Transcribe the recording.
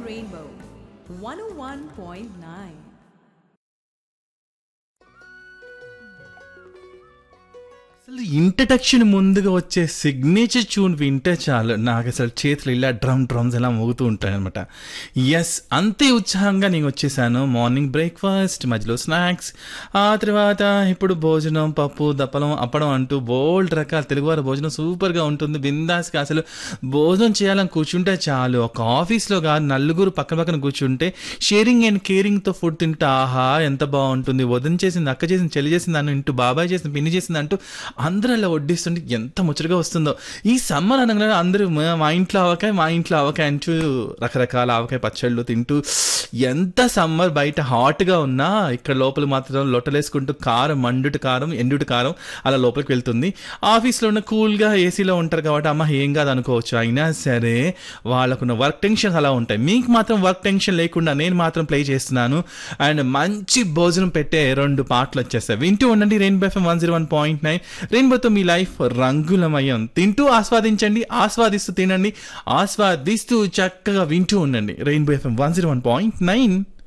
Rainbow 101.9. అసలు introduction ముందుగా వచ్చే సిగ్నేచర్ ట్యూన్ వింటే చాలు నాకు అసలు చేతులు ఇలా డ్రమ్ డ్రమ్స్ ఇలా మోగుతూ ఉంటాయి అనమాట ఎస్ అంతే ఉత్సాహంగా నేను వచ్చేసాను మార్నింగ్ బ్రేక్ఫాస్ట్ మధ్యలో స్నాక్స్ ఆ తర్వాత ఇప్పుడు భోజనం పప్పు దప్పలం అప్పడం అంటూ బోల్డ్ రకాల తెలుగువారి భోజనం సూపర్గా ఉంటుంది బిందాస్గా అసలు భోజనం చేయాలని కూర్చుంటే చాలు ఒక ఆఫీస్లో కాదు నలుగురు పక్కన పక్కన కూర్చుంటే షేరింగ్ అండ్ కేరింగ్తో ఫుడ్ తింటే ఆహా ఎంత బాగుంటుంది వదిన చేసింది అక్క చేసింది చెల్లి చేసింది అన్న ఇంటూ బాబాయ్ చేసింది పిన్ని చేసింది అంటూ అందరూ అలా వడ్డిస్తుంటే ఎంత ముచ్చటగా వస్తుందో ఈ సమ్మర్ అనగానే అందరూ మా- మా ఇంట్లో ఆవకాయ మా ఇంట్లో ఆవకాయ అంటూ రకరకాల ఆవకాయ పచ్చళ్ళు తింటూ ఎంత సమ్మర్ బయట హాట్గా ఉన్నా ఇక్కడ లోపల మాత్రం లొట్టలేసుకుంటూ కారం మండుటి కారం ఎండుటి కారం అలా లోపలికి వెళ్తుంది ఆఫీస్లో ఉన్న కూల్గా ఏసీలో ఉంటారు కాబట్టి అమ్మ ఏం కాదు అనుకోవచ్చు అయినా సరే వాళ్ళకున్న వర్క్ టెన్షన్ అలా ఉంటాయి మీకు మాత్రం వర్క్ టెన్షన్ లేకుండా నేను మాత్రం ప్లే చేస్తున్నాను అండ్ మంచి భోజనం పెట్టే రెండు పాటలు వచ్చేస్తాయి వింటూ ఉండండి rainbow FM one zero one point nine రెయిన్బోతో మీ లైఫ్ రంగులమయం తింటూ ఆస్వాదించండి ఆస్వాదిస్తూ తినండి ఆస్వాదిస్తూ చక్కగా వింటూ ఉండండి rainbow FM one zero one point nine